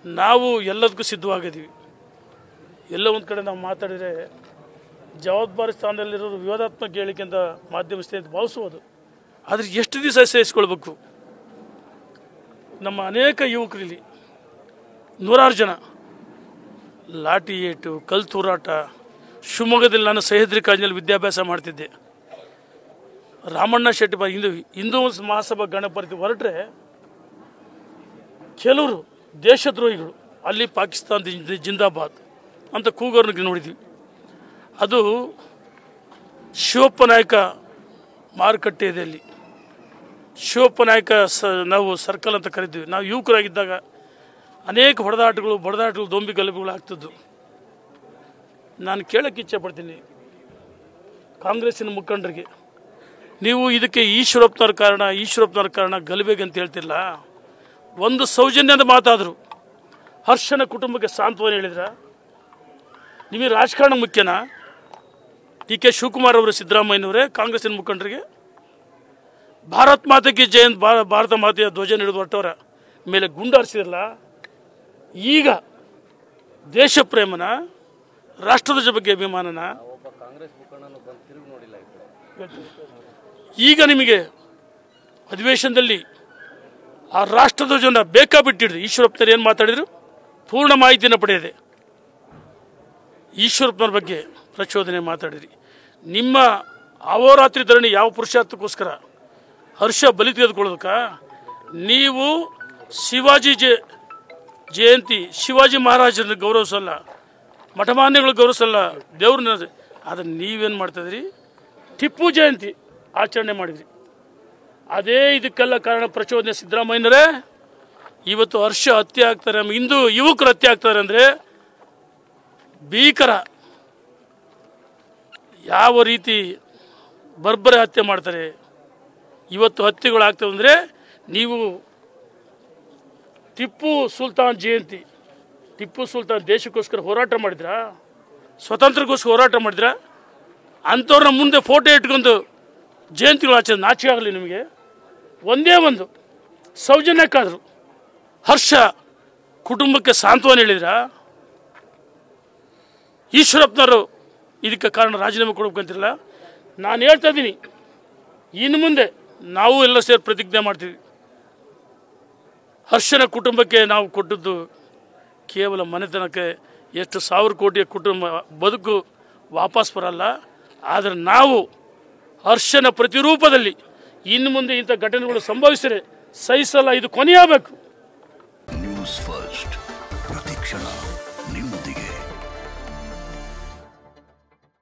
ನಾವು ಎಲ್ಲದಕ್ಕೂ ಸಿದ್ಧವಾಗಿದ್ದೀವಿ ಎಲ್ಲ ಒಂದು ಕಡೆ ನಾವು ಮಾತಾಡಿದರೆ ಜವಾಬ್ದಾರಿ ಸ್ಥಾನದಲ್ಲಿರೋರು ವಿವಾದಾತ್ಮಕ ಹೇಳಿಕೆ ಅಂತ ಮಾಧ್ಯಮಿಸ್ತೆ ಅಂತ ಭಾವಿಸುವುದು ಆದರೆ ಎಷ್ಟು ದಿವಸ ಸಹಿಸ್ಕೊಳ್ಬೇಕು ನಮ್ಮ ಅನೇಕ ಯುವಕರಲ್ಲಿ ನೂರಾರು ಜನ ಲಾಠಿ ಏಟು ಕಲ್ ತೂರಾಟ ಶಿವಮೊಗ್ಗದಲ್ಲಿ ನಾನು ಸಹ್ಯಾದ್ರಿ ಕಾಲೇಜಿನಲ್ಲಿ ವಿದ್ಯಾಭ್ಯಾಸ ಮಾಡ್ತಿದ್ದೆ ರಾಮಣ್ಣ ಶೆಟ್ಟಿ ಬ ಹಿಂದೂ ಹಿಂದೂ ಮಹಾಸಭಾ ಗಣಪತಿ ಹೊರಟ್ರೆ ಕೆಲವರು ದೇಶದ್ರೋಹಿಗಳು ಅಲ್ಲಿ ಪಾಕಿಸ್ತಾನ ಜಿಂದ- ಜಿಂದಾಬಾದ್ ಅಂತ ಕೂಗೋರ್ನಿಗೆ ನೋಡಿದ್ವಿ ಅದು ಶಿವಪ್ಪ ನಾಯಕ ಮಾರುಕಟ್ಟೆ ಇದೆ ಅಲ್ಲಿ ಶಿವಪ್ಪ ನಾಯಕ ಸ ನಾವು ಸರ್ಕಲ್ ಅಂತ ಕರಿದ್ವಿ ನಾವು ಯುವಕರಾಗಿದ್ದಾಗ ಅನೇಕ ಹೊಡೆದಾಟಗಳು ಬಡದಾಟಗಳು ದೊಂಬಿ ಗಲಭೆಗಳು ಆಗ್ತಿದ್ವು ನಾನು ಕೇಳಕ್ಕೆ ಇಚ್ಛೆ ಪಡ್ತೀನಿ ಕಾಂಗ್ರೆಸ್ಸಿನ ಮುಖಂಡರಿಗೆ ನೀವು ಇದಕ್ಕೆ ಈಶ್ವರಪ್ಪನವ್ರ ಕಾರಣ ಈಶ್ವರಪ್ಪನವ್ರ ಕಾರಣ ಗಲಭೆಗೆ ಅಂತ ಹೇಳ್ತಿಲ್ಲ ಒಂದು ಸೌಜನ್ಯದ ಮಾತಾದರು ಹರ್ಷನ ಕುಟುಂಬಕ್ಕೆ ಸಾಂತ್ವನ ಹೇಳಿದ್ರ ನಿಮಗೆ ರಾಜಕಾರಣ ಮುಖ್ಯನಾ ಡಿ ಕೆ ಶಿವಕುಮಾರ್ ಅವರು ಸಿದ್ದರಾಮಯ್ಯನವರೇ ಕಾಂಗ್ರೆಸ್ಸಿನ ಮುಖಂಡರಿಗೆ ಭಾರತ್ ಮಾತೆಗೆ ಜಯಂತ್ ಭಾ- ಭಾರತ ಮಾತೆಯ ಧ್ವಜ ಹಿಡಿದು ಹೊರಟವರ ಮೇಲೆ ಗುಂಡಾರಿಸಿರಲ್ಲ ಈಗ ದೇಶ ಪ್ರೇಮನ ರಾಷ್ಟ್ರಧ್ವಜ ಬಗ್ಗೆ ಅಭಿಮಾನನ ಒಬ್ಬ ಕಾಂಗ್ರೆಸ್ ಮುಖಂಡನು ಬಂದು ತಿರುಗಿ ನೋಡಿಲ್ಲ ಈ ಕಡೆ ಈಗ ನಿಮಗೆ ಅಧಿವೇಶನದಲ್ಲಿ ಆ ರಾಷ್ಟ್ರಧ್ವಜವನ್ನು ಬೇಕಾ ಬಿಟ್ಟಿಡ್ರಿ ಈಶ್ವರಪ್ಪನವ್ರು ಏನು ಮಾತಾಡಿದ್ರು ಪೂರ್ಣ ಮಾಹಿತಿಯನ್ನು ಪಡೆಯದೆ ಈಶ್ವರಪ್ಪನವ್ರ ಬಗ್ಗೆ ಪ್ರಚೋದನೆ ಮಾತಾಡಿರಿ ನಿಮ್ಮ ಅಹೋರಾತ್ರಿ ಧರಣಿ ಯಾವ ಪುರುಷಾರ್ಥಕ್ಕೋಸ್ಕರ ಹರ್ಷ ಬಲಿ ತೆಗೆದುಕೊಳ್ಳೋದಕ್ಕ ನೀವು ಶಿವಾಜಿ ಜಯ ಜಯಂತಿ ಶಿವಾಜಿ ಮಹಾರಾಜರನ್ನ ಗೌರವಿಸಲ್ಲ ಮಠಮಾನ್ಯಗಳು ಗೌರವಿಸಲ್ಲ ದೇವ್ರನ್ನ ಅದನ್ನು ನೀವೇನು ಮಾಡ್ತಾಯಿದ್ರಿ ಟಿಪ್ಪು ಜಯಂತಿ ಆಚರಣೆ ಮಾಡಿದ್ರಿ ಅದೇ ಇದಕ್ಕೆಲ್ಲ ಕಾರಣ ಪ್ರಚೋದನೆ ಸಿದ್ದರಾಮಯ್ಯನವರೇ ಇವತ್ತು ಹರ್ಷ ಹತ್ಯೆ ಆಗ್ತಾರೆ ಇಂದು ಯುವಕರು ಹತ್ಯೆ ಆಗ್ತಾರೆ ಅಂದರೆ ಭೀಕರ ಯಾವ ರೀತಿ ಬರ್ಬರ ಹತ್ಯೆ ಮಾಡ್ತಾರೆ ಇವತ್ತು ಹತ್ಯೆಗಳು ಆಗ್ತವೆ ಅಂದರೆ ನೀವು ಟಿಪ್ಪು ಸುಲ್ತಾನ್ ಜಯಂತಿ ಟಿಪ್ಪು ಸುಲ್ತಾನ್ ದೇಶಕ್ಕೋಸ್ಕರ ಹೋರಾಟ ಮಾಡಿದ್ರಾ ಸ್ವತಂತ್ರಕ್ಕೋಸ್ಕರ ಹೋರಾಟ ಮಾಡಿದ್ರಾ ಅಂಥವ್ರನ್ನ ಮುಂದೆ ಫೋಟೋ ಇಟ್ಕೊಂಡು ಜಯಂತಿಗಳು ಆಚರಣೆ ನಾಚಿಕೆ ಆಗಲಿ ನಿಮಗೆ ಒಂದೇ ಒಂದು ಸೌಜನ್ಯಕ್ಕಾದರು ಹರ್ಷ ಕುಟುಂಬಕ್ಕೆ ಸಾಂತ್ವನ ಹೇಳಿದ್ರಾ ಈಶ್ವರಪ್ಪನವರು ಇದಕ್ಕೆ ಕಾರಣ ರಾಜೀನಾಮೆ ಕೊಡ್ಬೇಕಂತಿರಲ್ಲ ನಾನು ಹೇಳ್ತಾ ಇದ್ದೀನಿ ಇನ್ನು ಮುಂದೆ ನಾವು ಎಲ್ಲ ಸೇರಿ ಪ್ರತಿಜ್ಞೆ ಮಾಡ್ತೀವಿ ಹರ್ಷನ ಕುಟುಂಬಕ್ಕೆ ನಾವು ಕೊಟ್ಟದ್ದು ಕೇವಲ ಮನೆತನಕ್ಕೆ ಎಷ್ಟು ಸಾವಿರ ಕೋಟಿಯ ಕುಟುಂಬ ಬದುಕು ವಾಪಸ್ ಬರಲ್ಲ ಆದರೆ ನಾವು ಹರ್ಷನ ಪ್ರತಿರೂಪದಲ್ಲಿ ಇನ್ನು ಮುಂದೆ ಇಂಥ ಘಟನೆಗಳು ಸಂಭವಿಸಿದರೆ ಸಹಿಸಲ್ಲ ಇದು ಕೊನೆಯಾಗಬೇಕು ನ್ಯೂಸ್ ಫಸ್ಟ್ ಪ್ರತಿಕ್ಷಣ